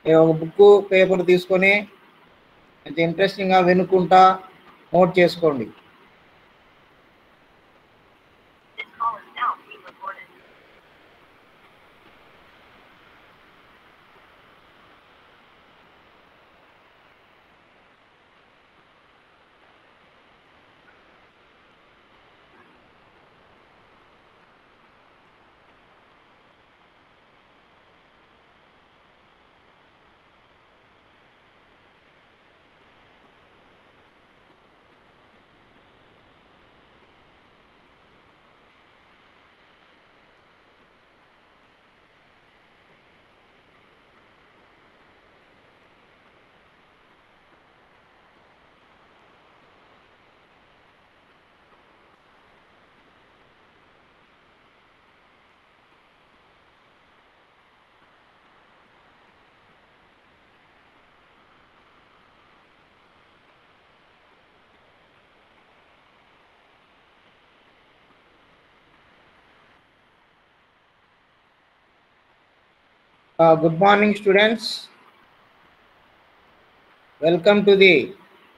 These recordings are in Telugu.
మీరు ఒక బుక్ పేపర్ తీసుకొని కొంచెం ఇంట్రెస్టింగ్గా వినుకుంటా నోట్ చేసుకోండి This call is now being recorded. Uh, good morning, students. Welcome to the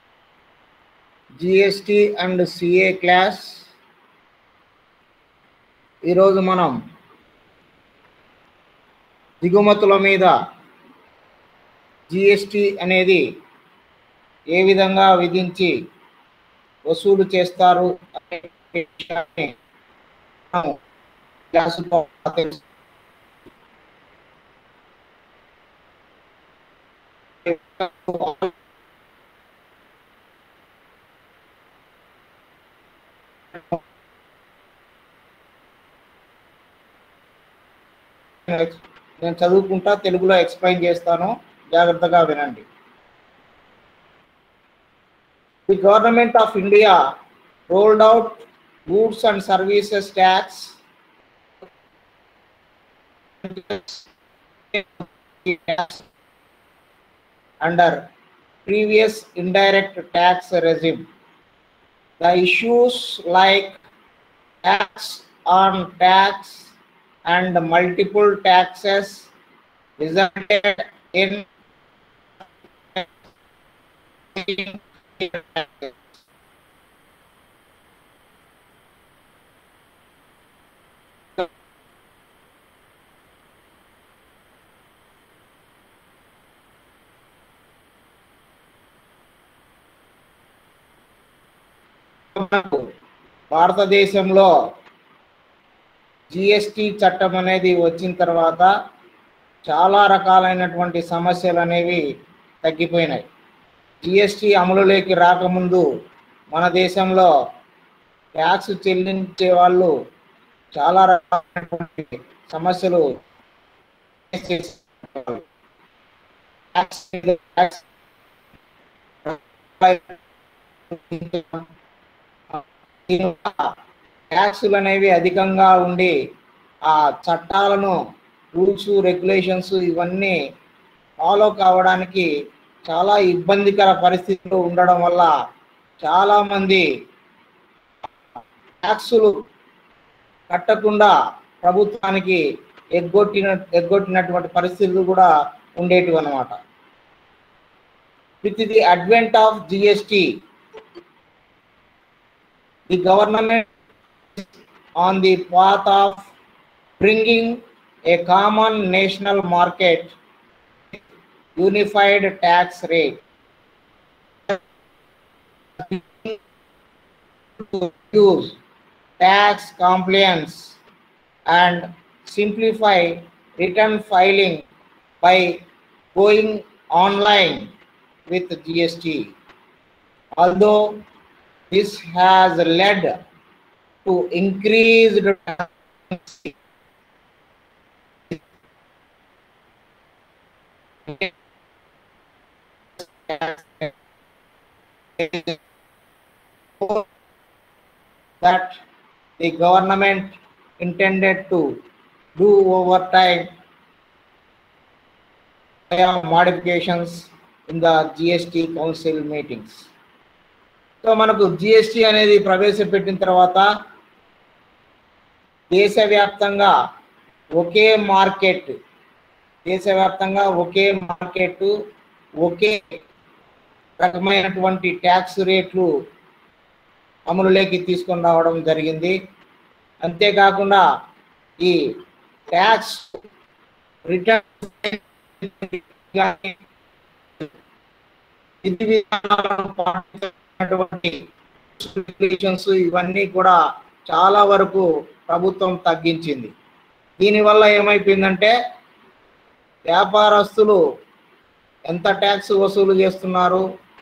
GST and CA class. ఈరోజు మనం దిగుమతుల మీద జిఎస్టి అనేది ఏ విధంగా విధించి వసూలు చేస్తారు అనే విషయాన్ని మనం క్లాసులో తెలుసు నేను చదువుకుంటా తెలుగులో ఎక్స్ప్లెయిన్ చేస్తాను జాగ్రత్తగా వినండి the government of India rolled out goods and services tax under previous indirect tax regime. The issues like tax on tax and multiple taxes resulted in మనకు భారతదేశంలో జిఎస్టి చట్టం అనేది వచ్చిన తర్వాత చాలా రకాలైనటువంటి సమస్యలు అనేవి తగ్గిపోయినాయి జిఎస్టి అమలులోకి రాకముందు మన దేశంలో ట్యాక్స్ చెల్లించే వాళ్ళు చాలా రకాలైనటువంటి సమస్యలు face చేసేవాళ్ళు. Tax మీద tax ట్యాక్సులు అనేవి అధికంగా ఉండి ఆ చట్టాలను రూల్స్ రెగ్యులేషన్స్ ఇవన్నీ ఫాలో కావడానికి చాలా ఇబ్బందికర పరిస్థితులు ఉండడం వల్ల చాలా మంది ట్యాక్సులు కట్టకుండా ప్రభుత్వానికి ఎగ్గొట్టిన ఎగ్గొట్టినటువంటి పరిస్థితులు కూడా ఉండేటివి అనమాట with the advent of GST the government is on the path of bringing a common national market unified tax rate to reduce tax compliance and simplify return filing by going online with GST. Although this has led to increased transparency. that the government intended to do over time via modifications in the GST council meetings. So మనకు జిఎస్టి అనేది ప్రవేశపెట్టిన తర్వాత దేశవ్యాప్తంగా ఒకే మార్కెట్ దేశవ్యాప్తంగా ఒకే మార్కెట్ ఒకే రకమైనటువంటి ట్యాక్స్ రేట్లు అమలులోకి తీసుకొని రావడం జరిగింది అంతేకాకుండా ఈ ట్యాక్స్ రిటర్న్ విధి విధానాలను పాటించినటువంటి regulations ఇవన్నీ కూడా చాలా వరకు ప్రభుత్వం తగ్గించింది దీనివల్ల ఏమైపోయిందంటే వ్యాపారస్తులు ఎంత ట్యాక్స్ వసూలు చేస్తున్నారు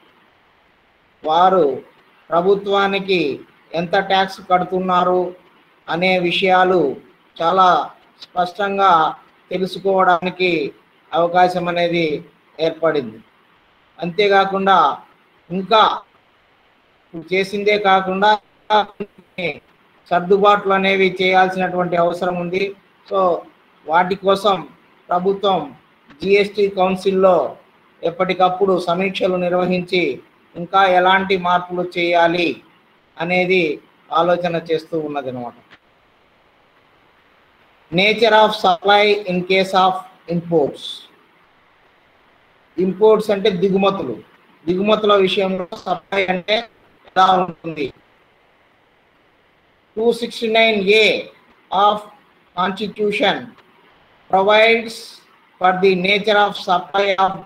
వారు ప్రభుత్వానికి ఎంత ట్యాక్స్ కడుతున్నారు అనే విషయాలు చాలా స్పష్టంగా తెలుసుకోవడానికి అవకాశం అనేది ఏర్పడింది అంతేకాకుండా ఇంకా చేసిందే కాకుండా కొన్ని సర్దుబాట్లు అనేవి చేయాల్సినటువంటి అవసరం ఉంది సో వాటి కోసం ప్రభుత్వం జిఎస్టి కౌన్సిల్లో ఎప్పటికప్పుడు సమీక్షలు నిర్వహించి ఇంకా ఎలాంటి మార్పులు చేయాలి అనేది ఆలోచన చేస్తూ ఉన్నది అనమాట nature of supply in case of imports imports అంటే దిగుమతులు దిగుమతుల విషయంలో సప్లై అంటే ఎలా ఉంటుంది two sixty nine A of constitution provides for the nature of supply of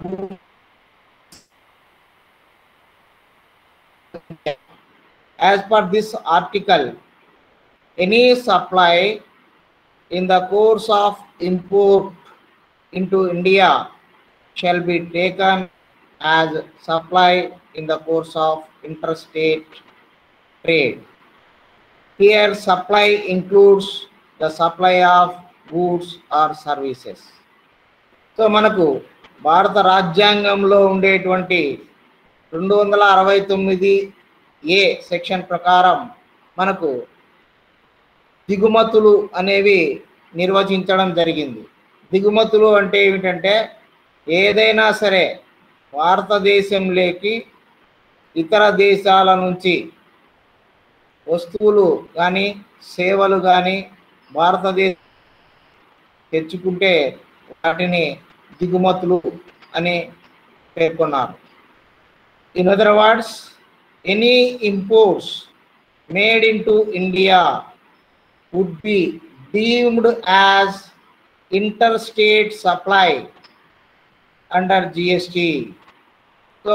as per this article any supply in the course of import into india shall be taken as supply in the course of interstate trade here supply includes the supply of goods or services so మనకు భారత రాజ్యాంగంలో ఉండేటువంటి రెండు వందల అరవై తొమ్మిది ఏ సెక్షన్ ప్రకారం మనకు దిగుమతులు అనేవి నిర్వచించడం జరిగింది దిగుమతులు అంటే ఏమిటంటే ఏదైనా సరే భారతదేశంలోకి ఇతర దేశాల నుంచి వస్తువులు కానీ సేవలు కానీ భారతదేశం తెచ్చుకుంటే వాటిని దిగుమతులు అని పేర్కొన్నారు in other words any imports made into India would be deemed as interstate supply under GST. So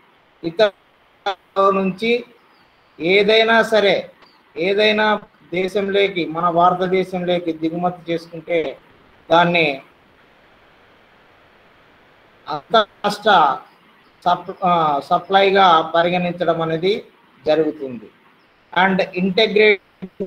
ఇతర నుంచి ఏదైనా సరే ఏదైనా దేశంలోకి మన భారతదేశంలోకి దిగుమతి చేసుకుంటే దాన్ని అంతరాష్ట్ర సప్ సప్లైగా పరిగణించడం అనేది జరుగుతుంది and integrate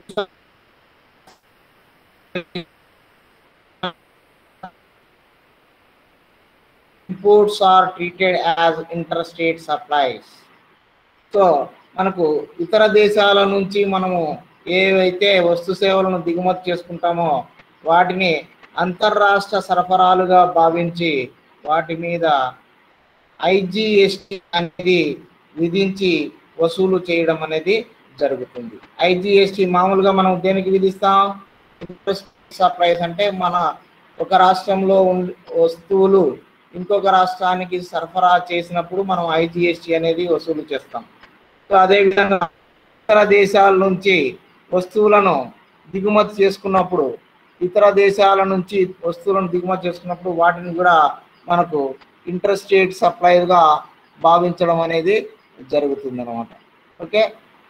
imports are treated as interstate supplies so మనకు ఇతర దేశాల నుంచి మనము ఏవైతే వస్తు సేవలను దిగుమతి చేసుకుంటామో వాటిని అంతర్రాష్ట్ర సరఫరాలుగా భావించి వాటి మీద ఐజిఎస్టి అనేది విధించి వసూలు చేయడం అనేది జరుగుతుంది ఐజిఎస్టి మామూలుగా మనం దేనికి విధిస్తాం సప్లైస్ అంటే మన ఒక రాష్ట్రంలో ఉండి వస్తువులు ఇంకొక రాష్ట్రానికి సరఫరా చేసినప్పుడు మనం ఐజిఎస్టి అనేది వసూలు చేస్తాం సో అదేవిధంగా ఇతర దేశాల నుంచి వస్తువులను దిగుమతి చేసుకున్నప్పుడు ఇతర దేశాల నుంచి వస్తువులను దిగుమతి చేసుకున్నప్పుడు వాటిని కూడా మనకు ఇంటర్స్టేట్ సప్లైగా భావించడం అనేది జరుగుతుంది అనమాట okay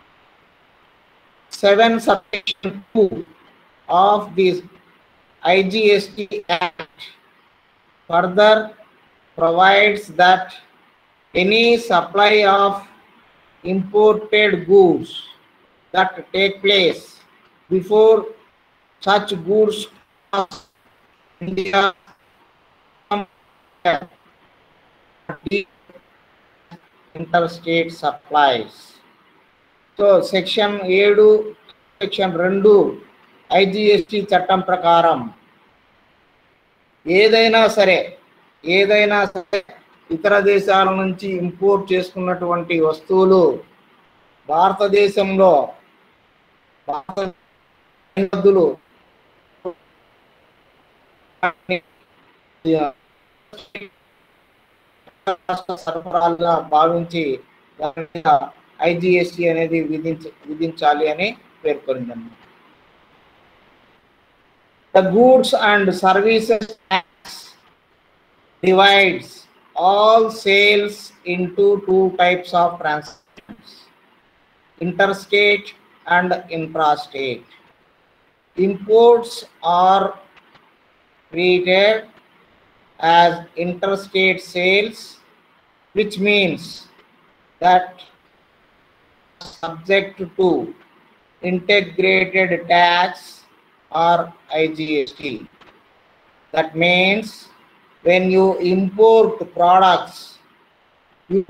seven subsection two of this IGST act further provides that any supply of imported goods that take place before such goods cross India interstate supplies. So section ఏడు సెక్షన్ రెండు ఐజిఎస్టి చట్టం ప్రకారం ఏదైనా సరే ఏదైనా సరే ఇతర దేశాల నుంచి ఇంపోర్ట్ చేసుకున్నటువంటి వస్తువులు భారతదేశంలో భారత రాష్ట్ర సరఫరాలుగా భావించి దాని మీద ఐజిఎస్టి అనేది విధించ విధించాలి అని పేర్కొనిందన్నమాట the goods and services tax divides all sales into two types of transactions interstate and intrastate. Imports are treated as interstate sales, which means that subject to integrated tax or IGST. That means when you import products, you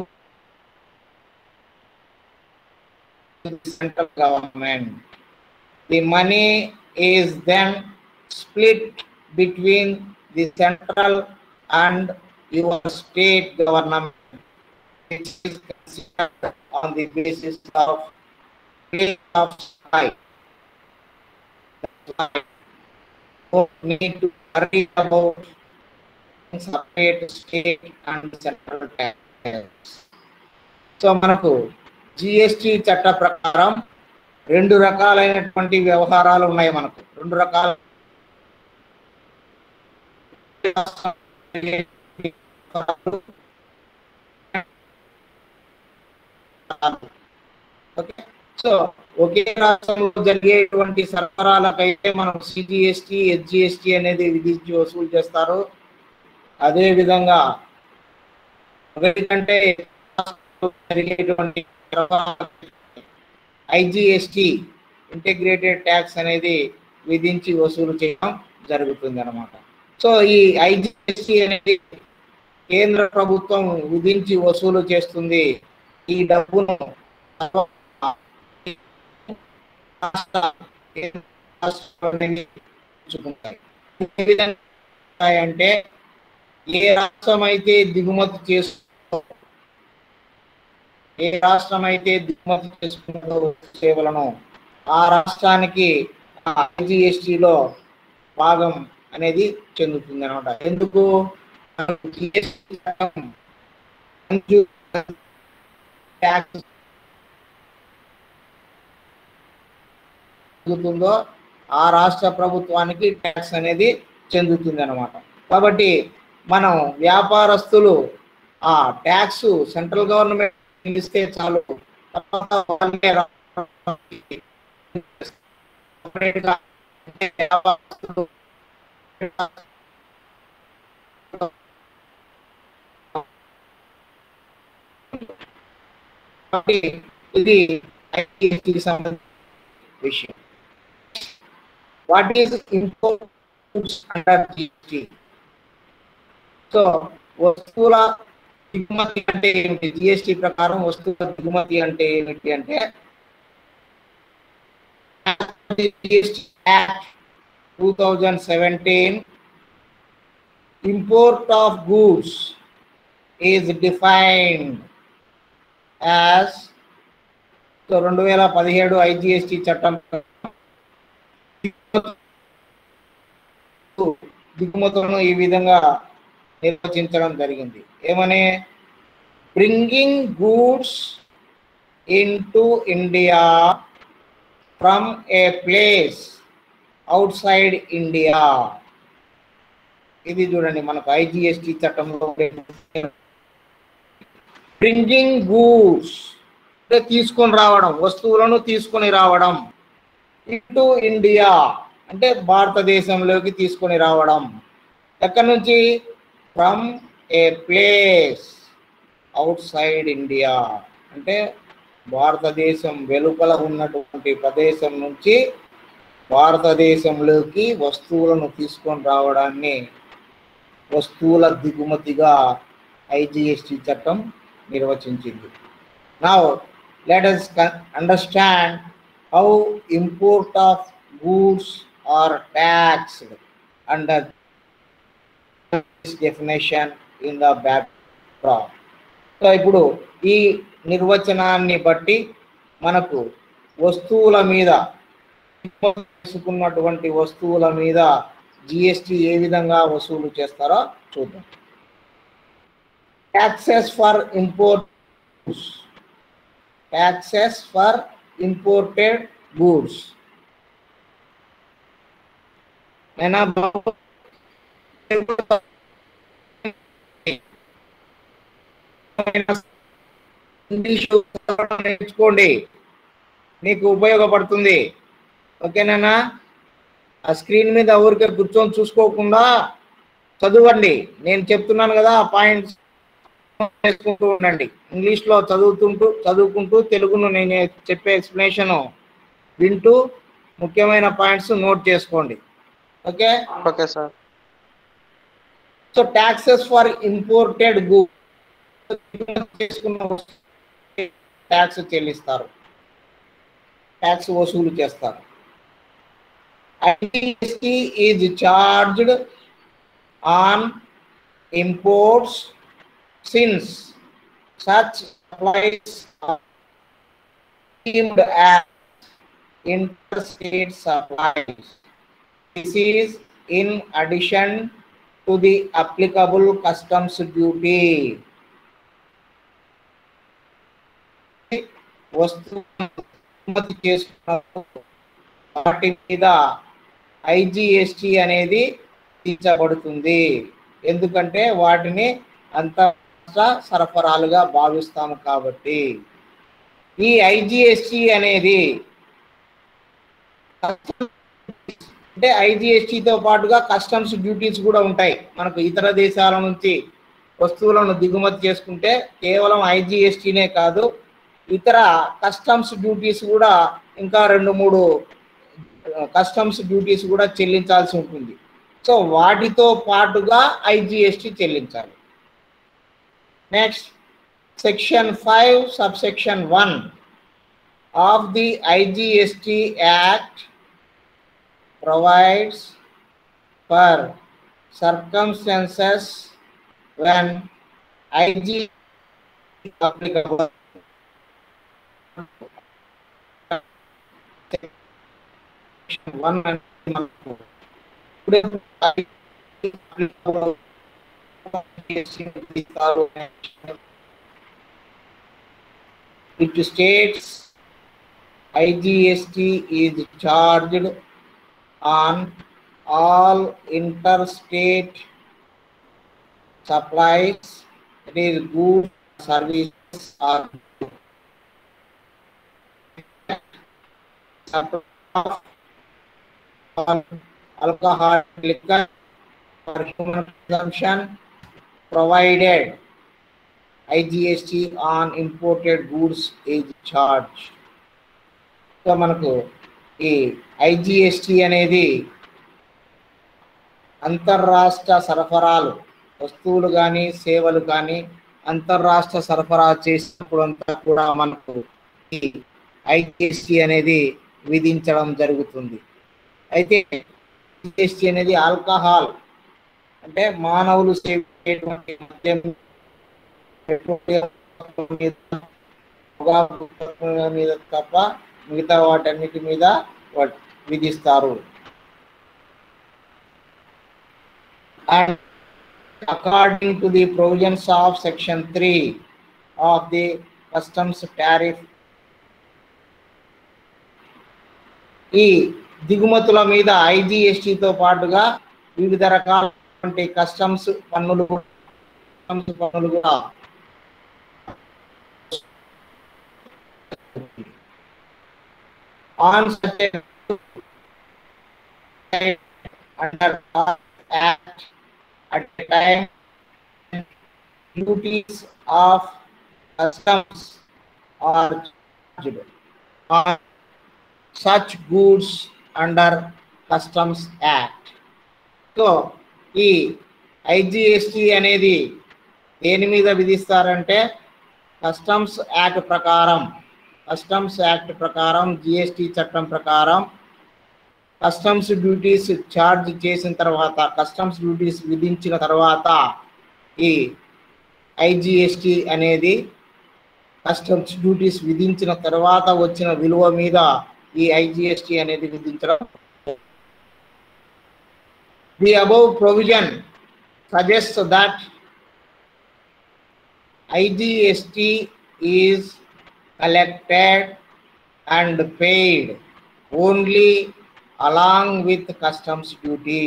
to the central government. The money is then split between the central and your state government, which is considered on the basis of rate of supply. That's why don't need to worry about separate state and central tax. So మనకు జిఎస్టి చట్ట ప్రకారం రెండు రకాలైనటువంటి వ్యవహారాలు ఉన్నాయి మనకు రెండు రకాల ఓకే సో ఒకే రాష్ట్రంలో జరిగేటువంటి సరఫరాలకైతే మనం సిజిఎస్టి హెచ్జిఎస్టి అనేది విధించి వసూలు చేస్తారు అదే విధంగా ఒకటి కంటే జరిగేటువంటి ఐజిఎస్టి ఇంటిగ్రేటెడ్ ట్యాక్స్ అనేది విధించి వసూలు చేయడం జరుగుతుంది అనమాట సో ఈ ఐజిఎస్టి అనేది కేంద్ర ప్రభుత్వం విధించి వసూలు చేస్తుంది ఈ డబ్బును రాష్ట్ర కేంద్ర రాష్ట్రాలు అనేది ఉంచుకుంటాయి. ఏ విధంగా ఉంటాయంటే ఏ రాష్ట్రం అయితే దిగుమతి చేస్తూ ఏ రాష్ట్రం అయితే దిగుమతి చేసుకుంటూ సేవలను ఆ రాష్ట్రానికి ఐజిఎస్టిలో భాగం అనేది చెందుతుంది అనమాట ఎందుకు మనకు GST చట్టం ట్యాక్స్ చెందుతుందో ఆ రాష్ట్ర ప్రభుత్వానికి ట్యాక్స్ అనేది చెందుతుంది అనమాట కాబట్టి మనం వ్యాపారస్తులు ఆ ట్యాక్స్ సెంట్రల్ గవర్నమెంట్ ఇస్తే చాలు తర్వాత వాళ్ళే రాష్ట్రానికి separate గా అంటే వ్యాపారస్తులు కాబట్టి ఇది ఐటీకి సంబంధించిన విషయం what is imports under GST so వస్తువుల దిగుమతి అంటే ఏమిటి జిఎస్టి ప్రకారం వస్తువుల దిగుమతి అంటే ఏమిటి అంటే GST act two thousand seventeen import of goods is defined as so రెండు వేల పదిహేడు ఐజిఎస్టి చట్టం దిగుమతులను ఈ విధంగా నిర్వచించడం జరిగింది ఏమని bringing goods into India from a place outside India ఇది చూడండి మనకు ఐజిఎస్టి చట్టంలో బ్రింగింగ్ గూడ్స్ అంటే తీసుకొని రావడం వస్తువులను తీసుకొని రావడం ఇంటూ ఇండియా అంటే భారతదేశంలోకి తీసుకొని రావడం ఎక్కడి నుంచి from a place outside India అంటే భారతదేశం వెలుపల ఉన్నటువంటి ప్రదేశం నుంచి భారతదేశంలోకి వస్తువులను తీసుకొని రావడాన్ని వస్తువుల దిగుమతిగా ఐజిఎస్టి చట్టం నిర్వచించింది now let us understand how import of goods are taxed under definition in the back so ఇప్పుడు ఈ నిర్వచనాన్ని బట్టి మనకు వస్తువుల మీద తీసుకున్నటువంటి వస్తువుల మీద జిఎస్టి ఏ విధంగా వసూలు చేస్తారో చూద్దాం taxes for import taxes for imported goods అయినా ఇంగ్లీష్ నేర్చుకోండి నీకు ఉపయోగపడుతుంది ఓకేనా ఆ స్క్రీన్ మీద ఊరికే కూర్చొని చూసుకోకుండా చదవండి నేను చెప్తున్నాను కదా ఆ పాయింట్స్ చేసుకుంటూ ఉండండి ఇంగ్లీష్లో చదువుతుంటూ చదువుకుంటూ తెలుగును నేను చెప్పే ఎక్స్ప్లెనేషన్ వింటూ ముఖ్యమైన పాయింట్స్ నోట్ చేసుకోండి okay okay sir so taxes for imported goods tax చెల్లిస్తారు ట్యాక్స్ వసూలు చేస్తారు IGST is charged on imports since such supplies deemed as interstate supplies. This is in addition to the applicable customs duty. వస్తువు ఉత్పత్తి చేసుకున్నప్పుడు వాటి మీద ఐజిఎస్టి అనేది తీర్చబడుతుంది ఎందుకంటే వాటిని అంతరాష్ట్ర సరఫరాలుగా భావిస్తాము కాబట్టి ఈ ఐజిఎస్టి అనేది అంటే ఐజిఎస్టితో పాటుగా కస్టమ్స్ డ్యూటీస్ కూడా ఉంటాయి మనకు ఇతర దేశాల నుంచి వస్తువులను దిగుమతి చేసుకుంటే కేవలం ఐజిఎస్టీనే కాదు ఇతర కస్టమ్స్ డ్యూటీస్ కూడా ఇంకా రెండు మూడు కస్టమ్స్ డ్యూటీస్ కూడా చెల్లించాల్సి ఉంటుంది సో వాటితో పాటుగా ఐజిఎస్టి చెల్లించాలి next section five sub section one of the IGST act provides for circumstances when IG applicable. One and two. Today, applicable It states IGST is charged on all interstate supplies, it is goods, services, or supply of alcohol, liquor for human consumption, provided IGST on imported goods is charged. So మనకు ఈ ఐజిఎస్టి అనేది అంతర్రాష్ట్ర సరఫరాలు వస్తువులు కానీ సేవలు కానీ అంతర్రాష్ట్ర సరఫరా చేసినప్పుడు అంతా కూడా మనకు ఈ ఐజిఎస్టి అనేది విధించడం జరుగుతుంది అయితే ఐజిఎస్టి అనేది ఆల్కహాల్ అంటే మానవులు సేవించేటువంటి మద్యం పెట్రోలియం మీద పొగాకు మీద తప్ప మిగతా వాటన్నిటి మీద వాట్ విధిస్తారు and according to the provisions of section three of the customs tariff ఈ దిగుమతుల మీద ఐజిఎస్టితో పాటుగా వివిధ రకాలైనటువంటి కస్టమ్స్ పన్నులు కస్టమ్స్ పన్నులు కూడా on such a under the act at the time duties of customs are charged on such goods under customs act so ఈ ఐజిఎస్టి అనేది దేని మీద విధిస్తారంటే కస్టమ్స్ యాక్ట్ ప్రకారం కస్టమ్స్ యాక్ట్ ప్రకారం జిఎస్టి చట్టం ప్రకారం కస్టమ్స్ డ్యూటీస్ ఛార్జ్ చేసిన తర్వాత కస్టమ్స్ డ్యూటీస్ విధించిన తర్వాత ఈ ఐజిఎస్టి అనేది కస్టమ్స్ డ్యూటీస్ విధించిన తర్వాత వచ్చిన విలువ మీద ఈ ఐజిఎస్టి అనేది విధించడం The above provision suggests that IGST is collected and paid only along with customs duty.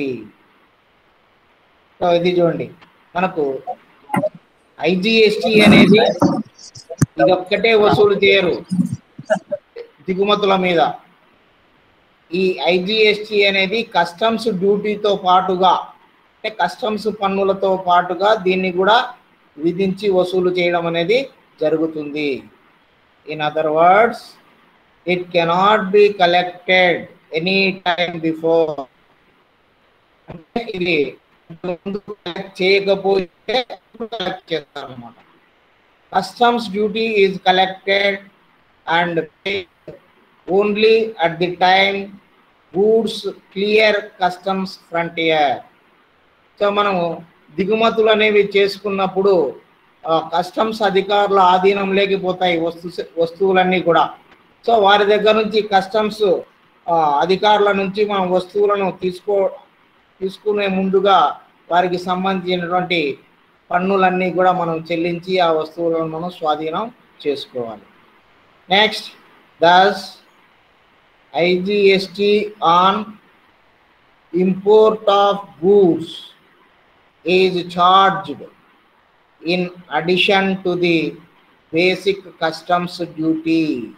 So ఇది చూడండి మనకు ఐజిఎస్టి అనేది ఇది ఒక్కటే వసూలు చేయరు దిగుమతుల మీద ఈ ఐజిఎస్టి అనేది కస్టమ్స్ డ్యూటీతో పాటుగా అంటే కస్టమ్స్ పన్నులతో పాటుగా దీన్ని కూడా విధించి వసూలు చేయడం అనేది జరుగుతుంది in other words it cannot be collected any time before అంటే ఇది ముందు కలెక్ట్ చేయకపోతే కలెక్ట్ చేస్తారు అనమాట customs duty is collected and only at the time goods clear customs frontier so మనము దిగుమతులు అనేవి చేసుకున్నప్పుడు కస్టమ్స్ అధికారుల ఆధీనం లేకపోతాయి వస్తు వస్తువులన్నీ కూడా సో వారి దగ్గర నుంచి కస్టమ్స్ అధికారుల నుంచి మనం వస్తువులను తీసుకో తీసుకునే ముందుగా వారికి సంబంధించినటువంటి పన్నులన్నీ కూడా మనం చెల్లించి ఆ వస్తువులను మనం స్వాధీనం చేసుకోవాలి next thus IGST on import of goods is charged in addition to the basic customs duty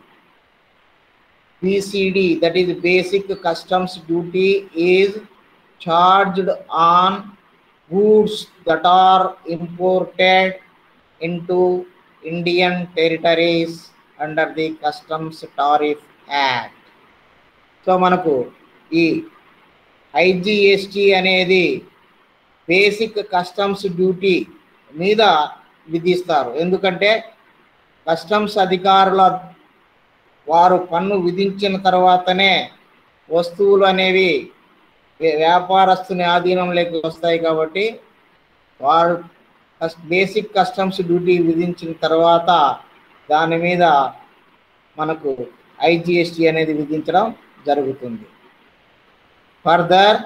BCD, that is basic customs duty, is charged on goods that are imported into Indian territories under the Customs Tariff Act. So మనకు ఈ ఐజిఎస్టి అనేది బేసిక్ కస్టమ్స్ డ్యూటీ మీద విధిస్తారు ఎందుకంటే కస్టమ్స్ అధికారుల వారు పన్ను విధించిన తర్వాతనే వస్తువులు అనేవి వ్య- వ్యాపారస్తుని ఆధీనంలోకి వస్తాయి కాబట్టి వారు కస్- బేసిక్ కస్టమ్స్ డ్యూటీ విధించిన తర్వాత దాని మీద మనకు ఐజిఎస్టి అనేది విధించడం జరుగుతుంది further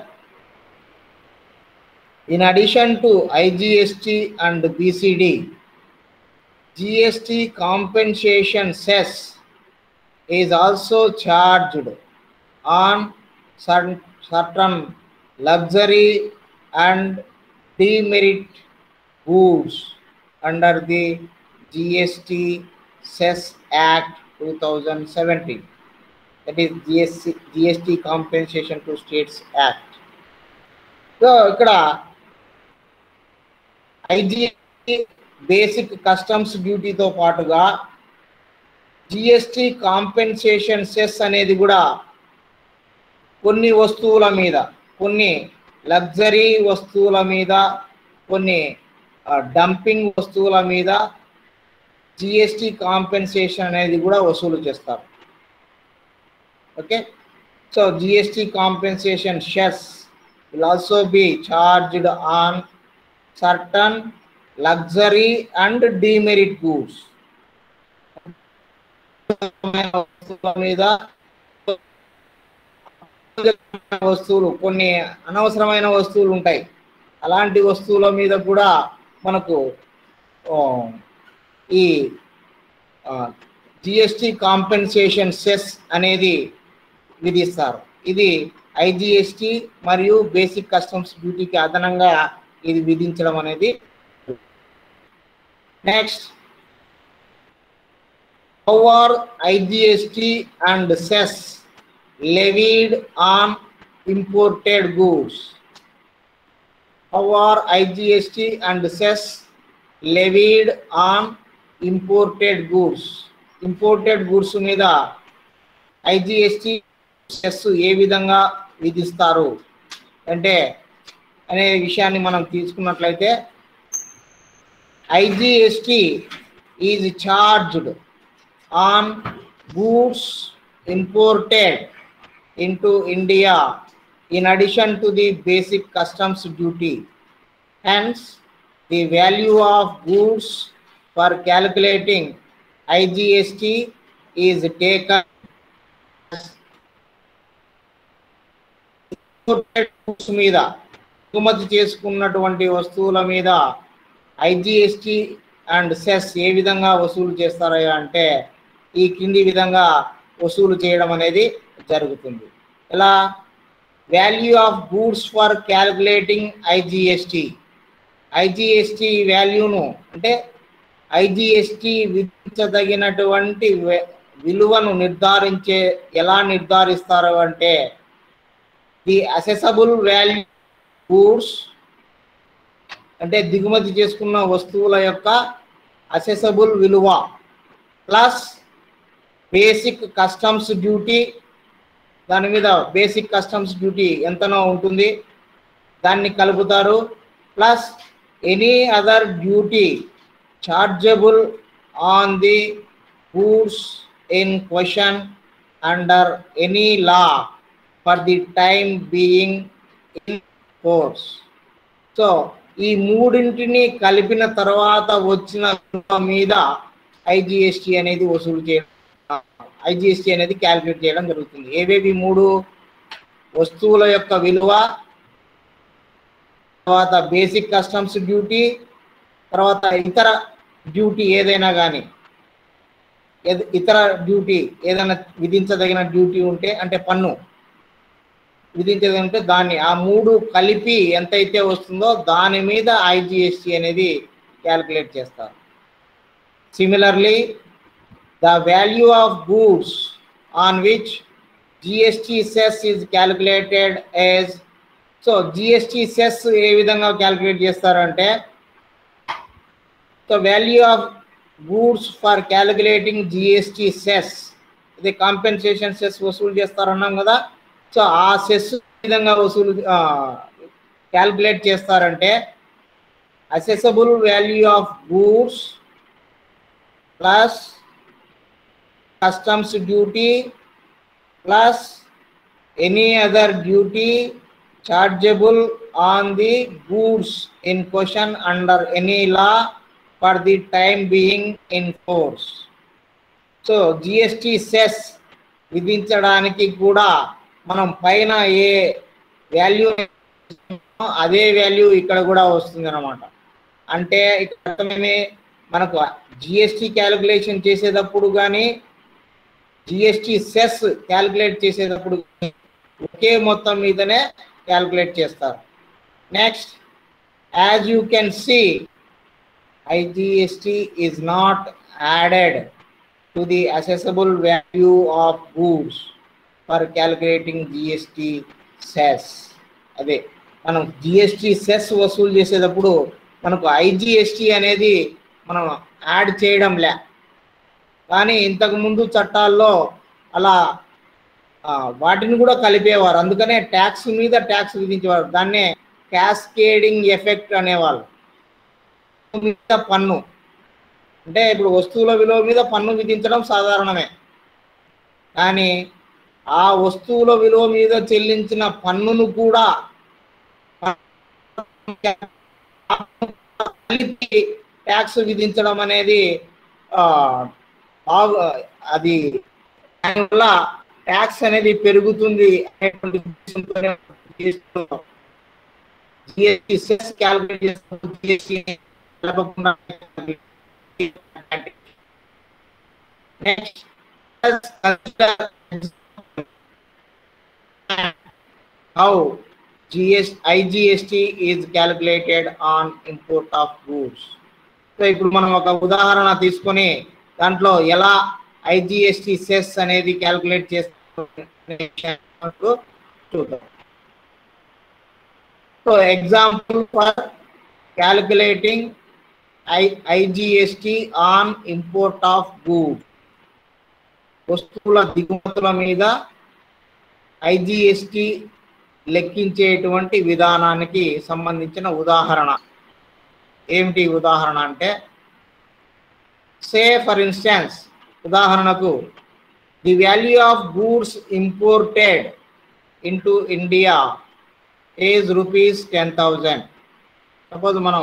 in addition to IGST and BCD GST compensation cess is also charged on certain, certain luxury and demerit goods under the GST Cess Act 2017. That is GST, GST Compensation to States Act. So ఇక్కడ ఐజిఎస్టి బేసిక్ కస్టమ్స్ డ్యూటీతో పాటుగా జిఎస్టి కాంపెన్సేషన్ సెస్ అనేది కూడా కొన్ని వస్తువుల మీద కొన్ని లగ్జరీ వస్తువుల మీద కొన్ని డంపింగ్ వస్తువుల మీద జిఎస్టి కాంపెన్సేషన్ అనేది కూడా వసూలు చేస్తారు okay so GST compensation cess will also be charged on certain luxury and demerit goods వస్తువుల మీద వస్తువులు కొన్ని అనవసరమైన వస్తువులు ఉంటాయి అలాంటి వస్తువుల మీద కూడా మనకు ఆ, ఈ జిఎస్టి కాంపెన్సేషన్ సెస్ అనేది విధిస్తారు ఇది ఐజిఎస్టి మరియు బేసిక్ కస్టమ్స్ డ్యూటీకి అదనంగా ఇది విధించడం అనేది next how are IGST and cess levied on imported goods? How are IGST and cess levied on imported goods? Imported goods మీద ఐజిఎస్టి సెస్ ఏ విధంగా విధిస్తారు అంటే అనే విషయాన్ని మనం తీసుకున్నట్లయితే IGST is charged on goods imported into India in addition to the basic customs duty. Hence, the value of goods for calculating IGST is taken as imported goods మీద దిగుమతి చేసుకున్నటువంటి వస్తువుల మీద ఐజిఎస్టి అండ్ సెస్ ఏ విధంగా వసూలు చేస్తారయ్యా అంటే ఈ కింది విధంగా వసూలు చేయడం అనేది జరుగుతుంది ఎలా value of goods for calculating IGST IGST వాల్యూను అంటే ఐజిఎస్టి విధించదగినటువంటి వె- విలువను నిర్ధారించే ఎలా నిర్ధారిస్తారు అంటే ది అసెసబుల్ వాల్యూ గూడ్స్ అంటే దిగుమతి చేసుకున్న వస్తువుల యొక్క అసెసబుల్ విలువ ప్లస్ బేసిక్ కస్టమ్స్ డ్యూటీ దాని మీద బేసిక్ కస్టమ్స్ డ్యూటీ ఎంతనో ఉంటుంది దాన్ని కలుపుతారు plus any other duty chargeable on the goods in question under any law for the time being in force so ఈ మూడింటిని కలిపిన తర్వాత వచ్చిన విలువ మీద ఐజిఎస్టి అనేది వసూలు చేయడం ఐజిఎస్టి అనేది క్యాలిక్యులేట్ చేయడం జరుగుతుంది ఏవేవి మూడు వస్తువుల యొక్క విలువ తర్వాత బేసిక్ కస్టమ్స్ డ్యూటీ తర్వాత ఇతర డ్యూటీ ఏదైనా కానీ ఇతర డ్యూటీ ఏదైనా విధించదగిన డ్యూటీ ఉంటే అంటే పన్ను విధించేది ఉంటే దాన్ని ఆ మూడు కలిపి ఎంతైతే వస్తుందో దాని మీద ఐజిఎస్టి అనేది క్యాలిక్యులేట్ చేస్తారు similarly the value of goods on which GST cess is calculated as so GST cess ఏ విధంగా క్యాలిక్యులేట్ చేస్తారంటే so value of goods for calculating GST cess ఇది కాంపెన్సేషన్ సెస్ వసూలు చేస్తారన్నాం కదా సో ఆ సెస్ విధంగా వసూలు క్యాల్కులేట్ చేస్తారంటే assessable value of goods plus customs duty plus any other duty chargeable on the goods in question under any law for the time being in force so GST cess విధించడానికి కూడా మనం పైన ఏ వాల్యూ అదే వాల్యూ ఇక్కడ కూడా వస్తుంది అనమాట అంటే ఇక్కడ అర్థమేమి మనకు జిఎస్టి క్యాలిక్యులేషన్ చేసేటప్పుడు కానీ జిఎస్టి సెస్ క్యాలిక్యులేట్ చేసేటప్పుడు గానీ ఒకే మొత్తం మీదనే క్యాలిక్యులేట్ చేస్తారు next as you can see IGST is not added to the assessable value of goods for calculating GST cess అదే మనం జిఎస్టి సెస్ వసూలు చేసేటప్పుడు మనకు ఐజిఎస్టి అనేది మనం యాడ్ చేయడం లే కానీ ఇంతకు ముందు చట్టాల్లో అలా ఆ, వాటిని కూడా కలిపేవారు అందుకనే ట్యాక్స్ మీద ట్యాక్స్ విధించేవారు దాన్నే క్యాస్కేడింగ్ ఎఫెక్ట్ అనేవాళ్ళు మీద పన్ను అంటే ఇప్పుడు వస్తువుల విలువ మీద పన్ను విధించడం సాధారణమే కానీ ఆ వస్తువుల విలువ మీద చెల్లించిన పన్నును కూడా కలిపి ట్యాక్స్ విధించడం అనేది ఆ, బాగా అది దానివల్ల ట్యాక్స్ అనేది పెరుగుతుంది అనేటువంటి ఉద్దేశంతోనే జిఎస్టీ సెస్ క్యాలిక్యులేట్ చేసినప్పుడు జిఎస్టీ కలపకుండా next how GS, IGST is calculated on import of goods. సో ఇప్పుడు మనం ఒక ఉదాహరణ తీసుకొని దాంట్లో ఎలా ఐజిఎస్టి సెస్ అనేది క్యాలిక్యులేట్ చేస్తారు చూద్దాం so example for calculating I IGST on import of good వస్తువుల దిగుమతుల మీద ఐజిఎస్టి లెక్కించేటువంటి విధానానికి సంబంధించిన ఉదాహరణ ఏమిటి ఉదాహరణ అంటే సే ఫర్ ఇన్స్టెన్స్ ఉదాహరణకు the value of goods imported into India is rupees ten thousand suppose మనం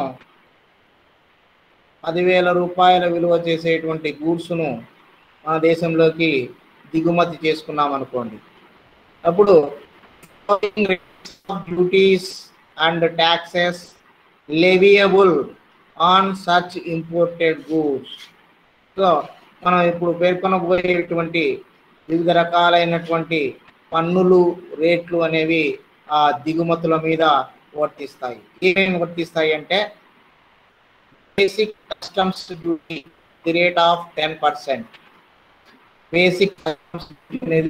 పదివేల రూపాయల విలువ చేసేటువంటి గూడ్స్ను మన దేశంలోకి దిగుమతి చేసుకున్నాం అనుకోండి అప్పుడు duties and taxes leviable on such imported goods so మనం ఇప్పుడు పేర్కొనబోయేటువంటి వివిధ రకాలైనటువంటి పన్నులు రేట్లు అనేవి ఆ దిగుమతుల మీద వర్తిస్తాయి ఏమేమి వర్తిస్తాయి అంటే basic customs duty the rate of ten percent basic customs duty అనేది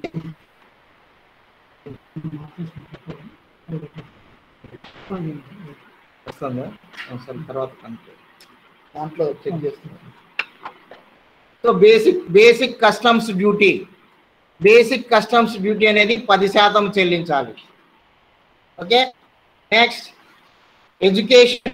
వస్తుందా ఒకసారి తర్వాత కనుక్కో. దాంట్లో చెక్ చేస్తున్నాను so basic basic customs duty basic customs duty అనేది పది శాతం చెల్లించాలి okay next education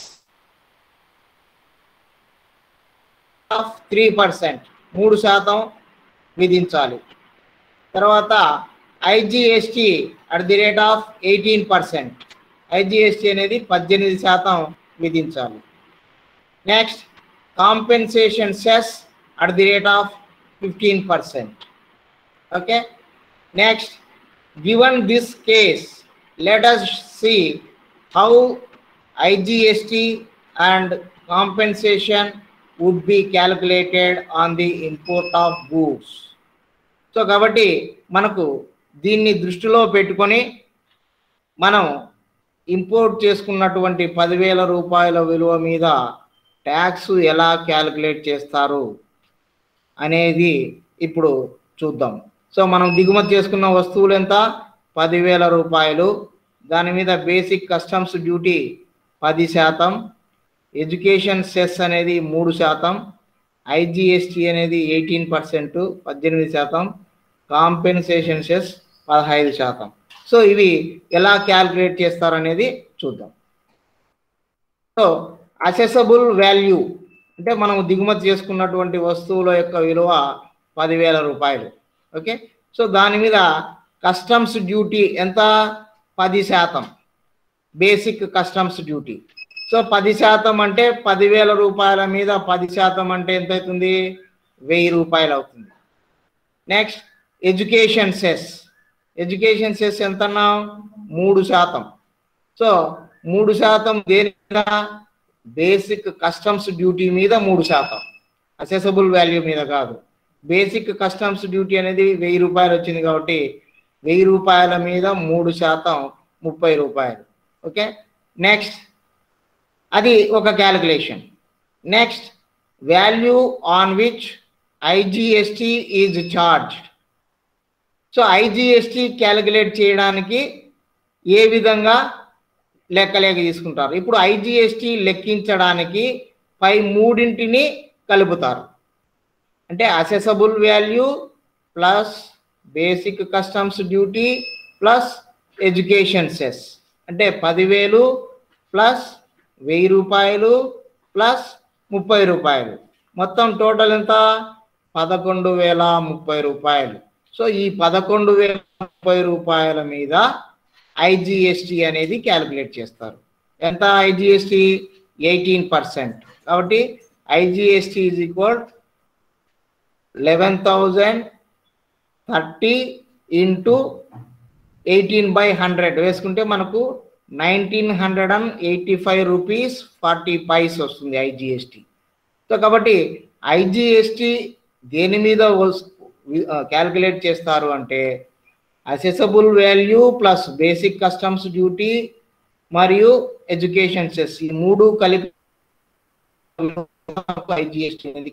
of three percent మూడు శాతం విధించాలి తర్వాత IGST at the rate of eighteen percent IGST అనేది పద్దెనిమిది శాతం విధించాలి next compensation cess at the rate of fifteen percent okay next given this case let us see how igst and compensation would be calculated on the import of goods so కాబట్టి మనకు దీన్ని దృష్టిలో పెట్టుకొని మనం ఇంపోర్ట్ చేసుకున్నటువంటి పదివేల రూపాయల విలువ మీద ట్యాక్స్ ఎలా క్యాలిక్యులేట్ చేస్తారు అనేది ఇప్పుడు చూద్దాం సో మనం దిగుమతి చేసుకున్న వస్తువులు ఎంత పదివేల రూపాయలు దాని మీద బేసిక్ కస్టమ్స్ డ్యూటీ పది శాతం ఎడ్యుకేషన్ సెస్ అనేది మూడు శాతం ఐజిఎస్టి అనేది ఎయిటీన్ పర్సెంట్ పద్దెనిమిది శాతం కాంపెన్సేషన్ సెస్ పదహైదు శాతం సో ఇవి ఎలా క్యాల్కులేట్ చేస్తారనేది చూద్దాం సో అసెసబుల్ వాల్యూ అంటే మనం దిగుమతి చేసుకున్నటువంటి వస్తువుల యొక్క విలువ పదివేల రూపాయలు ఓకే సో దాని మీద కస్టమ్స్ డ్యూటీ ఎంత పది శాతం బేసిక్ కస్టమ్స్ డ్యూటీ సో పది శాతం అంటే పదివేల రూపాయల మీద పది శాతం అంటే ఎంత అవుతుంది వెయ్యి రూపాయలు అవుతుంది next education cess education cess ఎంత అన్నాం మూడు శాతం సో మూడు శాతం దేని మీద బేసిక్ కస్టమ్స్ డ్యూటీ మీద మూడు శాతం అసెసబుల్ వాల్యూ మీద కాదు బేసిక్ కస్టమ్స్ డ్యూటీ అనేది వెయ్యి రూపాయలు వచ్చింది కాబట్టి వెయ్యి రూపాయల మీద మూడు శాతం ముప్పై రూపాయలు ఓకే నెక్స్ట్ అది ఒక calculation next value on which IGST is charge so IGST calculate చేయడానికి ఏ విధంగా లెక్కలేక తీసుకుంటారు ఇప్పుడు ఐజిఎస్టి లెక్కించడానికి పై మూడింటిని కలుపుతారు అంటే assessable value plus basic customs duty plus education cess అంటే పదివేలు ప్లస్ వెయ్యి రూపాయలు ప్లస్ ముప్పై రూపాయలు మొత్తం టోటల్ ఎంత పదకొండు వేల ముప్పై రూపాయలు సో ఈ పదకొండు వేల ముప్పై రూపాయల మీద ఐజిఎస్టి అనేది క్యాలిక్యులేట్ చేస్తారు ఎంత ఐజిఎస్టి ఎయిటీన్ పర్సెంట్ కాబట్టి IGST is equal eleven thousand thirty into eighteen by hundred వేసుకుంటే మనకు nineteen hundred and eighty five rupees forty paise వస్తుంది ఐజిఎస్టి సో కాబట్టి ఐజిఎస్టి దేని మీద క్యాల్కులేట్ చేస్తారు అంటే assessable value plus basic customs duty మరియు ఎడ్యుకేషన్ సెస్ ఈ మూడు కలిపి ఐజిఎస్టి అనేది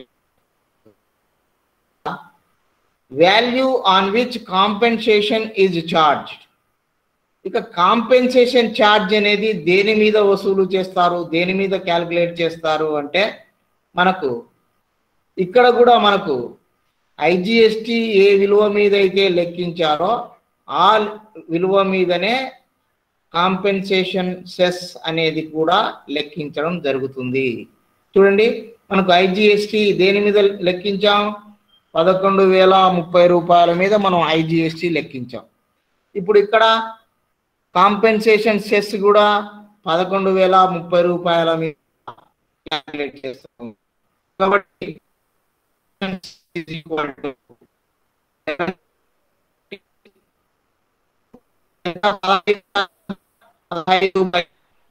value on which compensation is charged ఇక కాంపెన్సేషన్ ఛార్జ్ అనేది దేని మీద వసూలు చేస్తారు దేని మీద క్యాలిక్యులేట్ చేస్తారు అంటే మనకు ఇక్కడ కూడా మనకు ఐజిఎస్టి ఏ విలువ మీద అయితే లెక్కించారో ఆ విలువ మీదనే కాంపెన్సేషన్ సెస్ అనేది కూడా లెక్కించడం జరుగుతుంది చూడండి మనకు ఐజిఎస్టి దేని మీద లెక్కించాం పదకొండు వేల ముప్పై రూపాయల మీద మనం ఐజిఎస్టి లెక్కించాం ఇప్పుడు ఇక్కడ కాంపెన్సేషన్ సెస్ కూడా పదకొండు వేల ముప్పై రూపాయల మీద క్యాలిక్యులేట్ చేస్తాం కాబట్టి is equal to పదహైదు by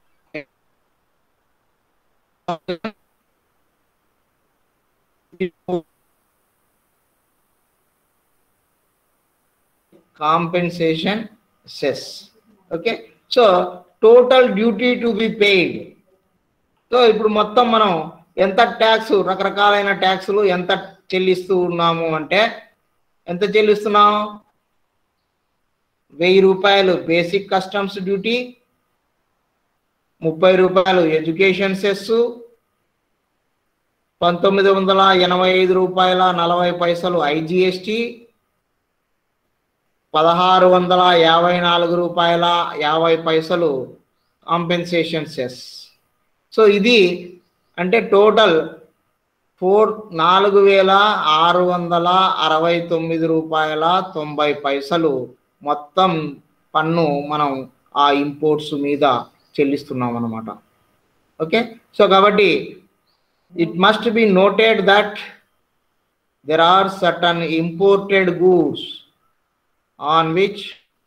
compensation cess okay so total duty to be paid so ఇప్పుడు మొత్తం మనం ఎంత ట్యాక్స్ రకరకాలైన ట్యాక్సులు ఎంత చెల్లిస్తూ ఉన్నాము అంటే ఎంత చెల్లిస్తున్నాం వెయ్యి రూపాయలు బేసిక్ కస్టమ్స్ డ్యూటీ ముప్పై రూపాయలు ఎడ్యుకేషన్ సెస్ పంతొమ్మిది వందల ఎనభై ఐదు రూపాయల నలభై పైసలు ఐజిఎస్టి పదహారు వందల యాభై నాలుగు రూపాయల యాభై పైసలు కాంపెన్సేషన్ సెస్ సో ఇది అంటే టోటల్ ఫోర్ నాలుగు వేల ఆరు వందల అరవై తొమ్మిది రూపాయల తొంభై పైసలు మొత్తం పన్ను మనం ఆ ఇంపోర్ట్స్ మీద చెల్లిస్తున్నాం అన్నమాట ఓకే సో కాబట్టి it must be noted that there are certain imported goods on which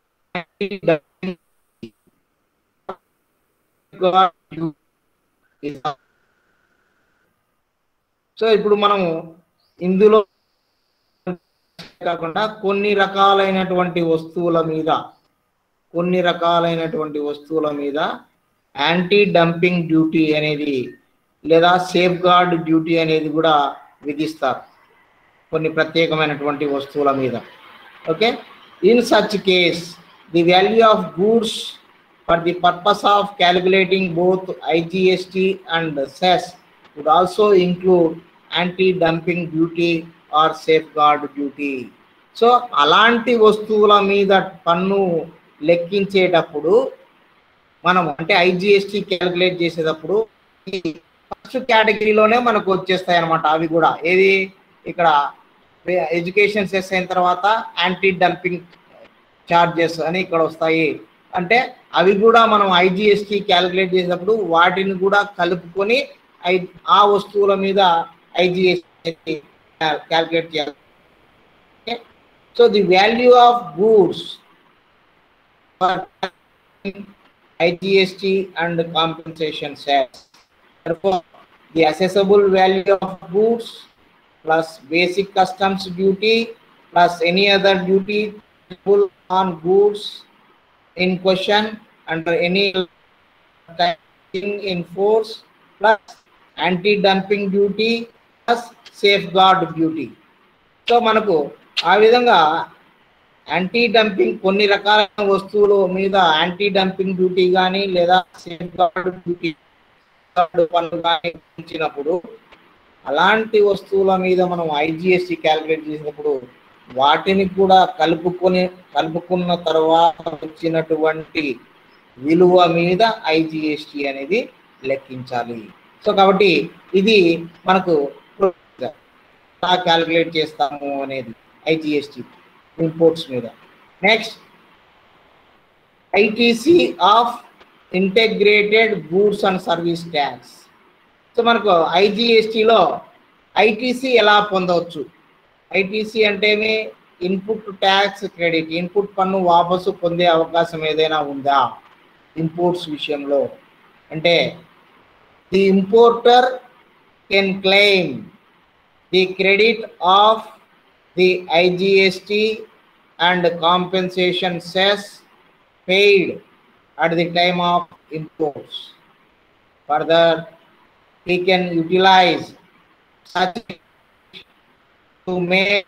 so ఇప్పుడు మనము ఇందులో కాకుండా కొన్ని రకాలైనటువంటి వస్తువుల మీద కొన్ని రకాలైనటువంటి వస్తువుల మీద యాంటీ డంపింగ్ డ్యూటీ అనేది లేదా సేఫ్ గార్డ్ డ్యూటీ అనేది కూడా విధిస్తారు కొన్ని ప్రత్యేకమైనటువంటి వస్తువుల మీద okay in such case the value of goods for the purpose of calculating both IGST and cess would also include anti dumping duty or safeguard duty so అలాంటి వస్తువుల మీద పన్ను లెక్కించేటప్పుడు మనం అంటే ఐజిఎస్టి క్యాలిక్యులేట్ చేసేటప్పుడు ఫస్ట్ కేటగిరీలోనే మనకు వచ్చేస్తాయి అనమాట అవి కూడా ఏది ఇక్కడ ఎడ్యుకేషన్ సెస్ అయిన తర్వాత యాంటీ డంపింగ్ చార్జెస్ అని ఇక్కడ వస్తాయి అంటే అవి కూడా మనం ఐజిఎస్టి క్యాలిక్యులేట్ చేసేటప్పుడు వాటిని కూడా కలుపుకొని ఐ ఆ వస్తువుల మీద ఐజిఎస్టి క్యాలిక్యులేట్ చేయాలి so the value of goods IGST and compensation sales. Therefore, the assessable value of goods plus basic customs duty plus any other duty payable on goods in question under any thing in force plus anti-dumping duty plus safeguard duty. So మనకు ఆ విధంగా యాంటీ డంపింగ్ కొన్ని రకాలైన వస్తువుల మీద యాంటీ డంపింగ్ డ్యూటీ కానీ లేదా సేఫ్ గార్డ్ డ్యూటీ పనులు కానీ ఉంచినప్పుడు అలాంటి వస్తువుల మీద మనం ఐజిఎస్టి క్యాలిక్యులేట్ చేసినప్పుడు వాటిని కూడా కలుపుకొని కలుపుకున్న తర్వాత వచ్చినటువంటి విలువ మీద ఐజిఎస్టి అనేది లెక్కించాలి సో కాబట్టి ఇది మనకు ఎలా క్యాలిక్యులేట్ చేస్తాము అనేది ఐజిఎస్టి ఇంపోర్ట్స్ మీద next ITC of integrated goods and service tax so మనకు ఐజిఎస్టిలో ఐటీసీ ఎలా పొందవచ్చు ఐటీసీ అంటేనే ఇన్పుట్ ట్యాక్స్ క్రెడిట్ ఇన్పుట్ పన్ను వాపసు పొందే అవకాశం ఏదైనా ఉందా ఇంపోర్ట్స్ విషయంలో అంటే the importer can claim the credit of the IGST and compensation cess paid at the time of imports. Further, he can utilize such to make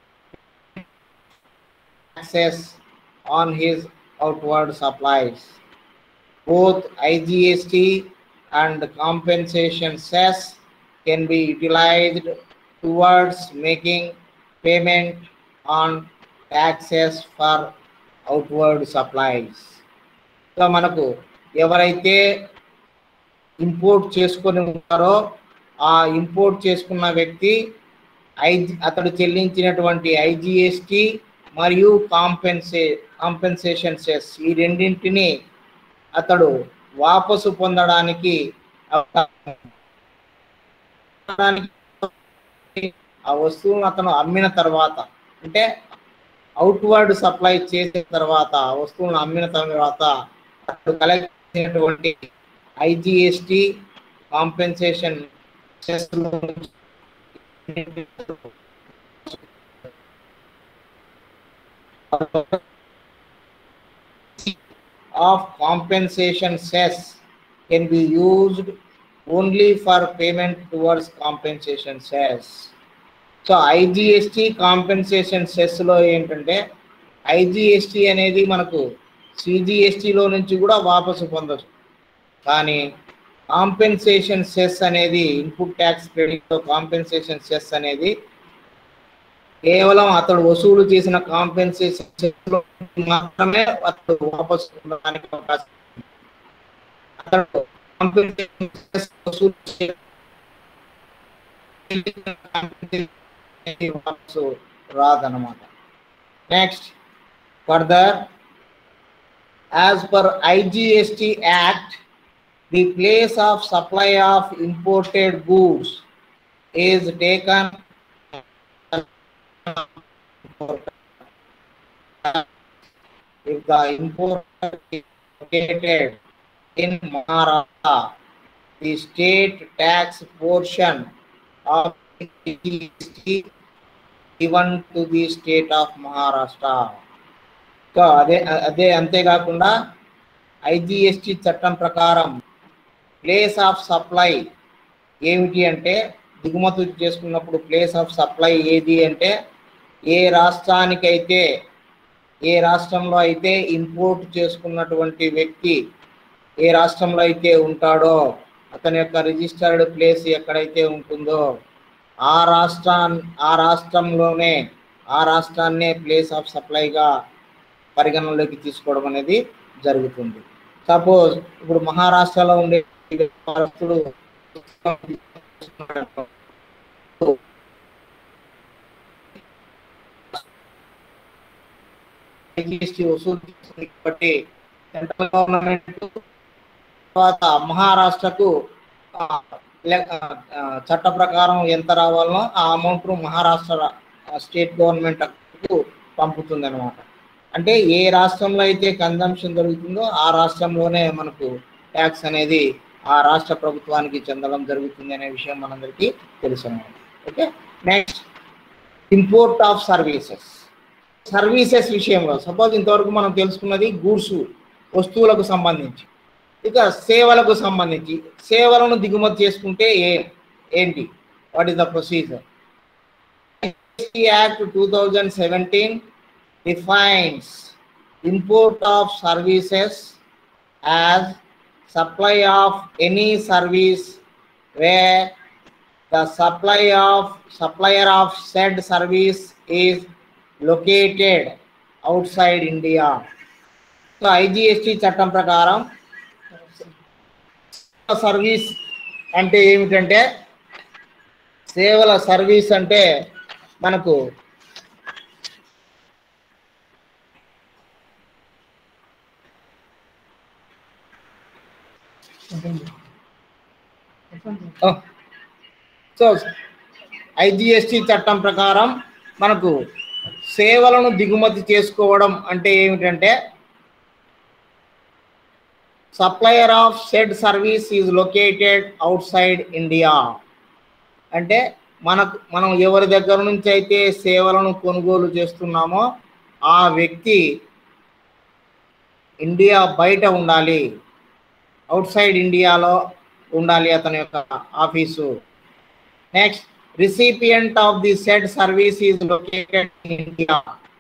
access on his outward supplies. Both IGST and compensation cess can be utilized towards making payment on taxes for outward supplies. So మనకు ఎవరైతే ఇంపోర్ట్ చేసుకొని ఉంటారో ఆ ఇంపోర్ట్ చేసుకున్న వ్యక్తి ఐ అతడు చెల్లించినటువంటి ఐజిఎస్టి మరియు కాంపెన్సే కాంపెన్సేషన్ సెస్ ఈ రెండింటిని అతడు వాపసు పొందడానికి అవకాశం ఉంది. ఆ వస్తువును అతను అమ్మిన తర్వాత అంటే అవుట్వర్డ్ సప్లై చేసిన తర్వాత ఆ వస్తువులను అమ్మిన తర్వాత అతడు కలెక్ట్ చేసినటువంటి IGST compensation of compensation cess can be used only for payment towards compensation cess. So IGST compensation సెస్లో ఏంటంటే ఐజిఎస్టి అనేది మనకు సిజిఎస్టిలో నుంచి కూడా వాపసు పొందచ్చు కానీ కాంపెన్సేషన్ సెస్ అనేది input tax credit compensation cess అనేది కేవలం అతడు వసూలు చేసిన కాంపెన్సేషన్ చెక్లో మాత్రమే అతడు వాపసు పొందడానికి అవకాశం ఉంది. అతడు కాంపెన్సేషన్ సెస్ వసూలు చే- అనేది వాపసు రాదన్నమాట next further as per IGST act the place of supply of imported goods is taken if the importer is located in Maharashtra, the state tax portion of the GST given to the state of Maharashtra. So అదే అదే అంతేకాకుండా ఐజిఎస్టి చట్టం ప్రకారం ప్లేస్ ఆఫ్ సప్లై ఏమిటి అంటే దిగుమతి చేసుకున్నప్పుడు ప్లేస్ ఆఫ్ సప్లై ఏది అంటే ఏ రాష్ట్రానికైతే ఏ రాష్ట్రంలో అయితే ఇంపోర్ట్ చేసుకున్నటువంటి వ్యక్తి ఏ రాష్ట్రంలో అయితే ఉంటాడో అతని యొక్క రిజిస్టర్డ్ ప్లేస్ ఎక్కడైతే ఉంటుందో ఆ రాష్ట్రా ఆ రాష్ట్రంలోనే ఆ రాష్ట్రాన్నే ప్లేస్ ఆఫ్ సప్లైగా పరిగణనలోకి తీసుకోవడం అనేది జరుగుతుంది సపోజ్ ఇప్పుడు మహారాష్ట్రలో ఉండే వ్యాపారస్తుడు జీఎస్టీ వసూలు చేస్తుంది కాబట్టి సెంట్రల్ గవర్నమెంట్ తర్వాత మహారాష్ట్రకు ఆ, లే- ఆ, ఆ, చట్ట ప్రకారం ఎంత రావాలనో ఆ అమౌంట్ మహారాష్ట్ర స్టేట్ గవర్నమెంట్ పంపుతుంది అనమాట అంటే ఏ రాష్ట్రంలో అయితే కన్జంప్షన్ జరుగుతుందో ఆ రాష్ట్రంలోనే మనకు ట్యాక్స్ అనేది ఆ రాష్ట్ర ప్రభుత్వానికి చెందడం జరుగుతుంది అనే విషయం మనందరికీ తెలుసు అన్నమాట okay next import of services services విషయంలో సపోజ్ ఇంతవరకు మనం తెలుసుకున్నది గూడ్స్ వస్తువులకు సంబంధించి ఇక సేవలకు సంబంధించి సేవలను దిగుమతి చేసుకుంటే ఏ ఏంటి what is the procedure act two thousand seventeen defines import of services as supply of any service way the supply of supplier of said service is located outside India. So IGST చట్టం ప్రకారం సర్వీస్ అంటే ఏమిటంటే సేవల సర్వీస్ అంటే మనకు Oh. సో ఐజిఎస్టి చట్టం ప్రకారం మనకు సేవలను దిగుమతి చేసుకోవడం అంటే ఏమిటంటే supplier of said service is located outside India అంటే మనకు మనం ఎవరి దగ్గర నుంచి అయితే సేవలను కొనుగోలు చేస్తున్నామో ఆ వ్యక్తి ఇండియా బయట ఉండాలి అవుట్ సైడ్ ఇండియాలో ఉండాలి అతని యొక్క office next recipient of the said service is located in India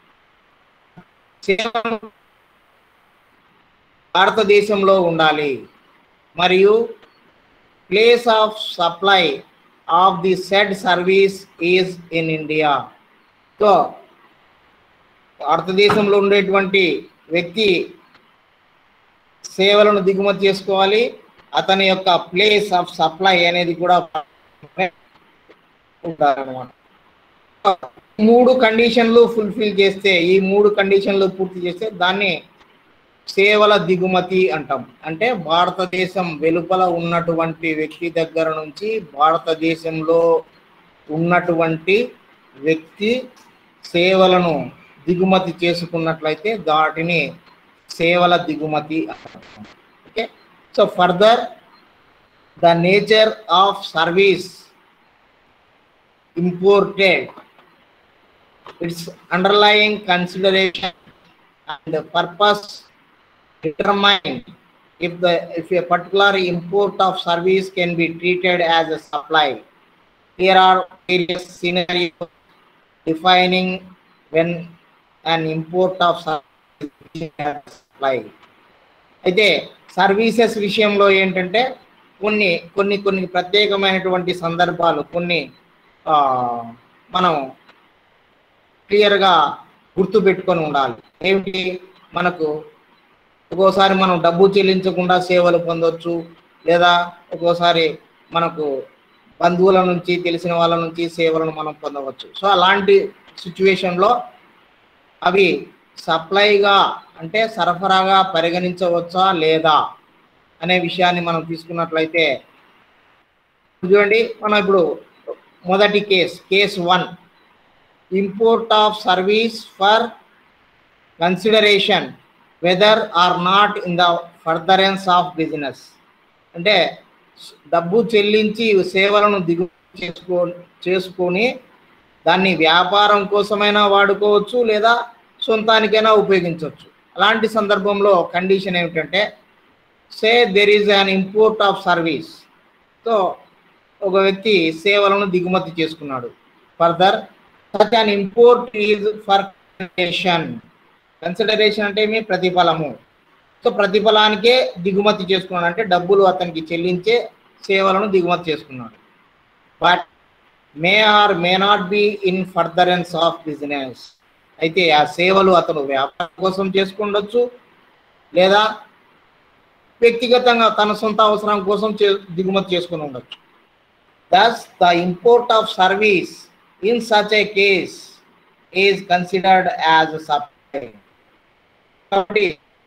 భారతదేశంలో ఉండాలి మరియు place of supply of the said service is in India so భారతదేశంలో ఉండేటువంటి వ్యక్తి సేవలను దిగుమతి చేసుకోవాలి అతని యొక్క ప్లేస్ ఆఫ్ సప్లై అనేది కూడా ఉంటారన్నమాట మూడు కండిషన్లు ఫుల్ఫిల్ చేస్తే ఈ మూడు కండిషన్లు పూర్తి చేస్తే దాన్ని సేవల దిగుమతి అంటాం అంటే భారతదేశం వెలుపల ఉన్నటువంటి వ్యక్తి దగ్గర నుంచి భారతదేశంలో ఉన్నటువంటి వ్యక్తి సేవలను దిగుమతి చేసుకున్నట్లయితే వాటిని సేవల దిగుమతి okay so further the nature of service imported its underlying consideration and purpose determine if the if a particular import of service can be treated as a supply here are various scenarios defining when an import of service is a supply అయితే సర్వీసెస్ విషయంలో ఏంటంటే కొన్ని కొన్ని కొన్ని ప్రత్యేకమైనటువంటి సందర్భాలు కొన్ని ఆ, మనం క్లియర్గా గుర్తు పెట్టుకొని ఉండాలి ఏమిటి మనకు ఒక్కోసారి మనం డబ్బు చెల్లించకుండా సేవలు పొందొచ్చు లేదా ఒక్కోసారి మనకు బంధువుల నుంచి తెలిసిన వాళ్ళ నుంచి సేవలను మనం పొందవచ్చు సో అలాంటి సిచ్యువేషన్లో అవి సప్లైగా అంటే సరఫరాగా పరిగణించవచ్చా లేదా అనే విషయాన్ని మనం తీసుకున్నట్లయితే చూడండి మనం ఇప్పుడు మొదటి case case one import of service for consideration whether or not in the furtherance of business అంటే డబ్బు చెల్లించి సేవలను దిగు చేసుకో చేసుకొని దాన్ని వ్యాపారం కోసమైనా వాడుకోవచ్చు లేదా సొంతానికైనా ఉపయోగించవచ్చు అలాంటి సందర్భంలో కండిషన్ ఏమిటంటే say there is an import of service so ఒక వ్యక్తి సేవలను దిగుమతి చేసుకున్నాడు further such an import is for consideration consideration అంటే మీ ప్రతిఫలము సో ప్రతిఫలానికే దిగుమతి చేసుకున్నాడు అంటే డబ్బులు అతనికి చెల్లించే సేవలను దిగుమతి చేసుకున్నాడు but may or may not be in furtherance of business అయితే ఆ సేవలు అతను వ్యాపారం కోసం చేసుకుండొచ్చు లేదా వ్యక్తిగతంగా తన సొంత అవసరం కోసం చే- దిగుమతి చేసుకుని ఉండొచ్చు Thus, the import of service in such a case is considered as a supply. కాబట్టి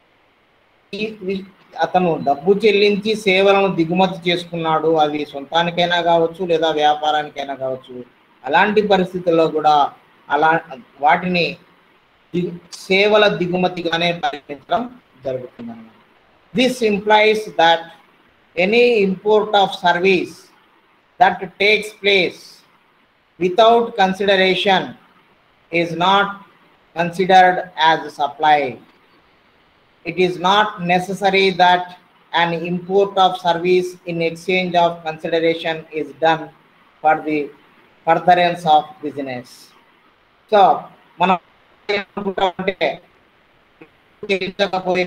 ఈ- ఈ- అతను డబ్బు చెల్లించి సేవలను దిగుమతి చేసుకున్నాడు అవి సొంతానికైనా కావచ్చు లేదా వ్యాపారానికైనా కావచ్చు అలాంటి పరిస్థితుల్లో కూడా అలా వాటిని ది- సేవల దిగుమతిగానే పరిగణించడం జరుగుతుంది this implies that any import of service that takes place without consideration is not considered as a supply. It is not necessary that an import of service in exchange of consideration is done for the furtherance of business. So, మనం ఏమనుకుంటామంటే చెల్లించకపోయినా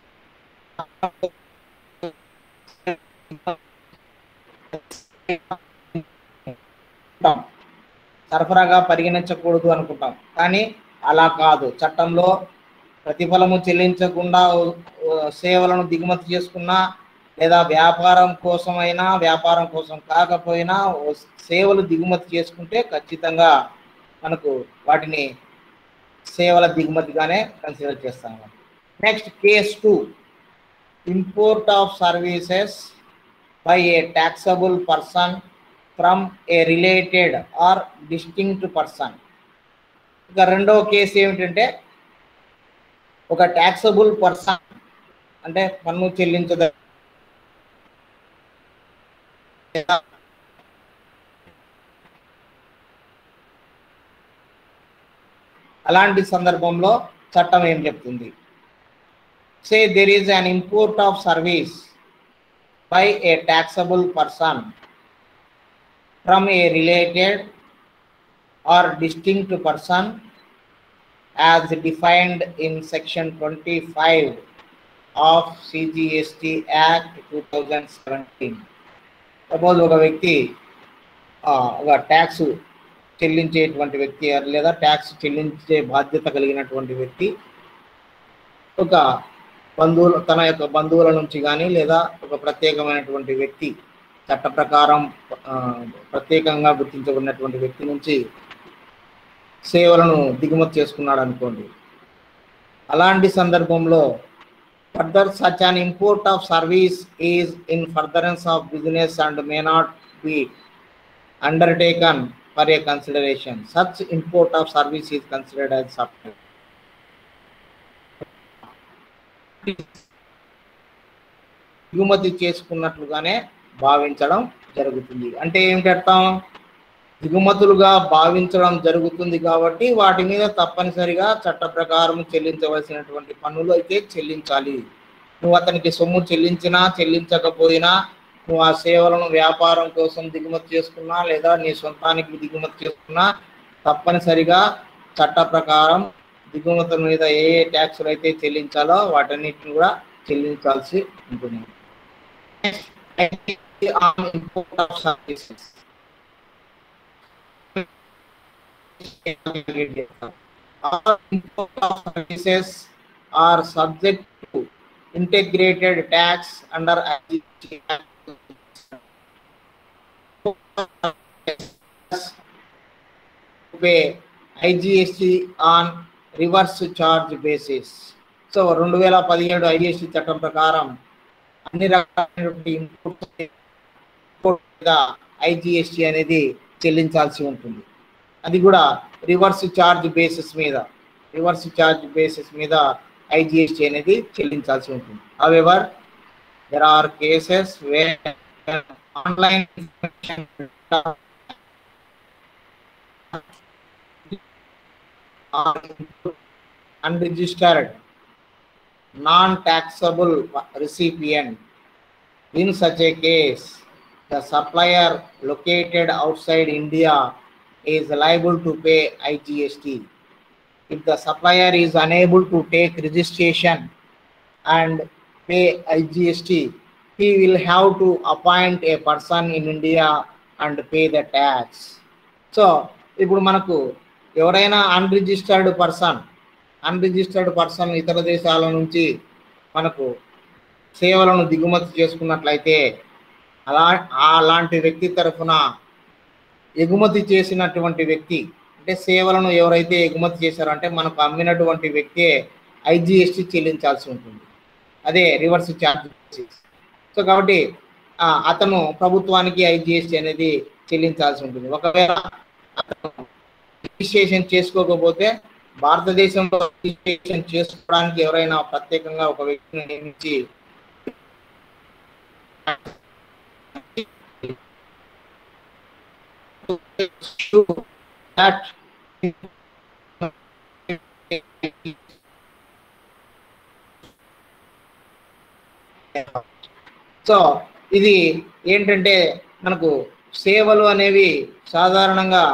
అనుకుంటాం సరఫరాగా పరిగణించకూడదు అనుకుంటాం కానీ అలా కాదు చట్టంలో ప్రతిఫలము చెల్లించకుండా ఉ- ఉ- సేవలను దిగుమతి చేసుకున్నా లేదా వ్యాపారం కోసమైనా వ్యాపారం కోసం కాకపోయినా ఓ సేవలు దిగుమతి చేసుకుంటే ఖచ్చితంగా మనకు వాటిని సేవల దిగుమతిగానే కన్సిడర్ చేస్తాము next case two import of services by a taxable person from a related or distinct person ఇక రెండవ కేసు ఏమిటంటే ఒక ట్యాక్సబుల్ పర్సన్ అంటే పన్ను చెల్లించద అలాంటి సందర్భంలో చట్టం ఏం చెప్తుంది say there is an import of service by a taxable person from a related or distinct person as defined in section 25 of CGST Act 2017. Suppose ఒక వ్యక్తి ఆ, ఒక ట్యాక్స్ చెల్లించేటువంటి వ్యక్తి లేదా ట్యాక్స్ చెల్లించే బాధ్యత కలిగినటువంటి వ్యక్తి ఒక బంధువులు తన యొక్క బంధువుల నుంచి కానీ లేదా ఒక ప్రత్యేకమైనటువంటి వ్యక్తి చట్ట ప్రకారం ఆ, ప్రత్యేకంగా గుర్తించబడినటువంటి వ్యక్తి నుంచి సేవలను దిగుమతి చేసుకున్నాడు అనుకోండి అలాంటి సందర్భంలో further such an import of service is in furtherance of business and may not be undertaken for a consideration such import of service is considered as supply దిగుమతి చేసుకున్నట్లుగానే భావించడం జరుగుతుంది అంటే ఏమిటి అర్థం దిగుమతులుగా భావించడం జరుగుతుంది కాబట్టి వాటి మీద తప్పనిసరిగా చట్ట ప్రకారం చెల్లించవలసినటువంటి పన్నులు అయితే చెల్లించాలి నువ్వు అతనికి సొమ్ము చెల్లించినా చెల్లించకపోయినా నువ్వు ఆ సేవలను వ్యాపారం కోసం దిగుమతి చేసుకున్నా లేదా నీ సొంతానికి దిగుమతి చేసుకున్నా తప్పనిసరిగా చట్ట ప్రకారం దిగుమతుల మీద ఏ ఏ ట్యాక్సులు అయితే చెల్లించాలో వాటన్నిటిని కూడా చెల్లించాల్సి ఉంటుంది on import of services. All import of services are subject to integrated tax under IGST Act. pay IGST on reverse charge basis. So రెండు వేల పదిహేడు ఐజిఎస్టి చట్టం ప్రకారం అన్ని రకాలైనటువంటి ఇంపోర్ట్ ఇంపోర్ట్ మీద ఐజిఎస్టి అనేది చెల్లించాల్సి ఉంటుంది అది కూడా రివర్స్ ఛార్జ్ బేసిస్ మీద రివర్స్ ఛార్జ్ బేసిస్ మీద ఐజిఎస్టి అనేది చెల్లించాల్సి ఉంటుంది however there are cases way online unregistered non-taxable recipient. In such a case, the supplier located outside India is liable to pay IGST. If the supplier is unable to take registration and pay IGST, he will have to appoint a person in India and pay the tax. So ఇప్పుడు మనకు ఎవరైనా అన్రిజిస్టర్డ్ పర్సన్ అన్రిజిస్టర్డ్ పర్సన్ ఇతర దేశాల నుంచి మనకు సేవలను దిగుమతి చేసుకున్నట్లయితే అలా అలాంటి వ్యక్తి తరఫున ఎగుమతి చేసినటువంటి వ్యక్తి అంటే సేవలను ఎవరైతే ఎగుమతి చేశారో అంటే మనకు అమ్మినటువంటి వ్యక్తే ఐజిఎస్టి చెల్లించాల్సి ఉంటుంది అదే రివర్స్ ఛార్జ్ సో కాబట్టి ఆ, అతను ప్రభుత్వానికి ఐజిఎస్టి అనేది చెల్లించాల్సి ఉంటుంది ఒకవేళ అతను రిజిస్ట్రేషన్ చేసుకోకపోతే భారతదేశంలో రిజిస్ట్రేషన్ చేసుకోవడానికి ఎవరైనా ప్రత్యేకంగా ఒక వ్యక్తిని నియమించి that సో ఇది ఏంటంటే మనకు సేవలు అనేవి సాధారణంగా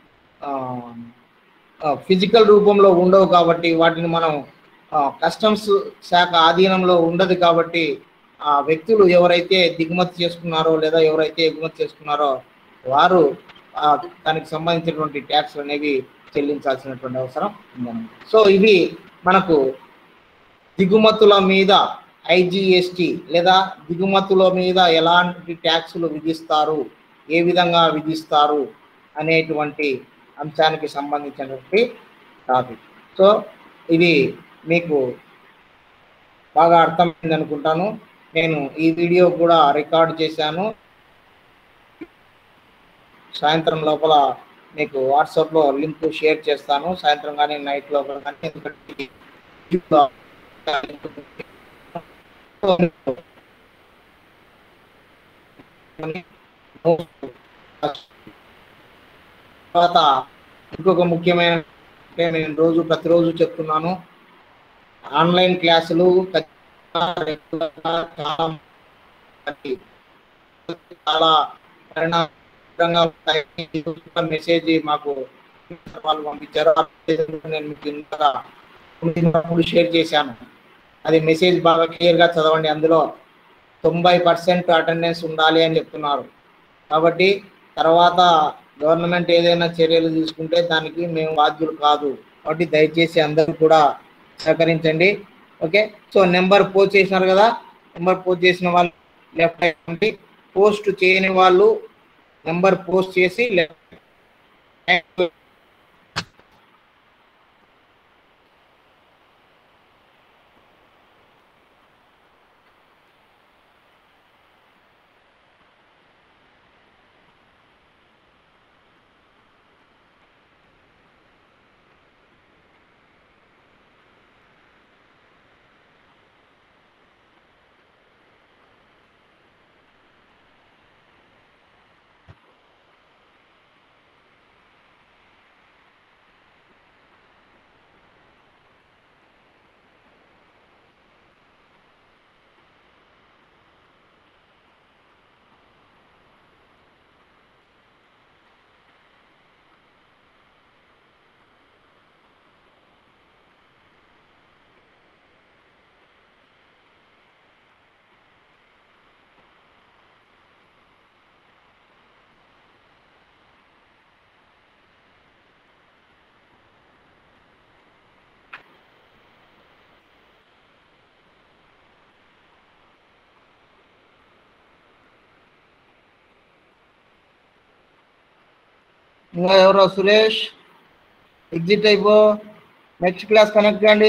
ఫిజికల్ రూపంలో ఉండవు కాబట్టి వాటిని మనం కస్టమ్స్ శాఖ ఆధీనంలో ఉండదు కాబట్టి ఆ వ్యక్తులు ఎవరైతే దిగుమతి చేసుకున్నారో లేదా ఎవరైతే ఎగుమతి చేసుకున్నారో వారు ఆ దానికి సంబంధించినటువంటి ట్యాక్స్ అనేవి చెల్లించాల్సినటువంటి అవసరం ఉందన్నమాట సో ఇవి మనకు దిగుమతుల మీద ఐజిఎస్టి లేదా దిగుమతుల మీద ఎలాంటి ట్యాక్సులు విధిస్తారు ఏ విధంగా విధిస్తారు అనేటువంటి అంశానికి సంబంధించినటువంటి టాపిక్ సో ఇది మీకు బాగా అర్థమైంది అనుకుంటాను నేను ఈ వీడియో కూడా రికార్డ్ చేశాను సాయంత్రం లోపల మీకు వాట్సాప్లో లింక్ షేర్ చేస్తాను సాయంత్రం కానీ నైట్ లోపల కానీ ఎందుకంటే యూట్యూబ్లో తర్వాత ఇంకొక ముఖ్యమైన అంటే నేను రోజు ప్రతిరోజు చెప్తున్నాను ఆన్లైన్ క్లాసులు ఖచ్చితంగా రెగ్యులర్గా చాలా మంది చాలా పరిణామంగా ఉంటాయి మెసేజ్ మాకు వాళ్ళు పంపించారు ఆ message నేను మీకు ఇంతగా తొమ్మిది షేర్ చేశాను అది మెసేజ్ బాగా క్లియర్గా చదవండి అందులో తొంభై పర్సెంట్ అటెండెన్స్ ఉండాలి అని చెప్తున్నారు కాబట్టి తర్వాత గవర్నమెంట్ ఏదైనా చర్యలు తీసుకుంటే దానికి మేము బాధ్యులు కాదు కాబట్టి దయచేసి అందరూ కూడా సహకరించండి ఓకే సో నెంబర్ పోస్ట్ చేసినారు కదా నెంబర్ పోస్ట్ చేసిన వాళ్ళు లెఫ్ట్ అయ్యండి పోస్ట్ చేయని వాళ్ళు నెంబర్ పోస్ట్ చేసి లెఫ్ట్ ఇంకా ఎవరో సురేష్ ఎగ్జిట్ అయిపో నెక్స్ట్ క్లాస్ కనెక్ట్ కండి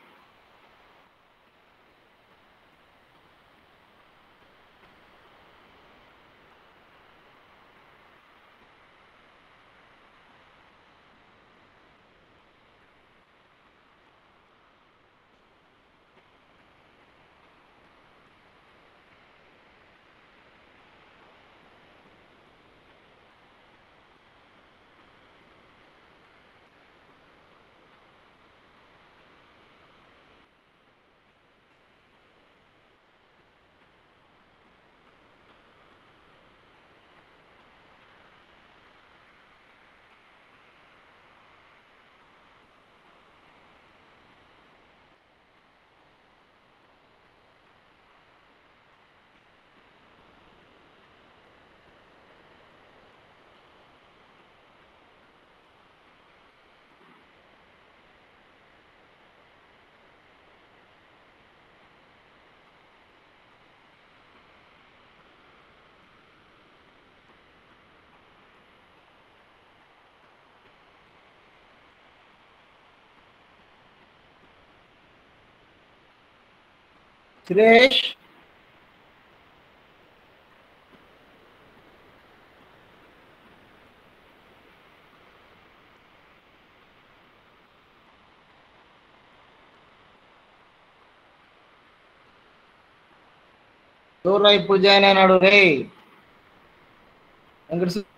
సురేష్ ఎవరు ఇప్పుడు జాయిన్ అయినాడు రే వెంకట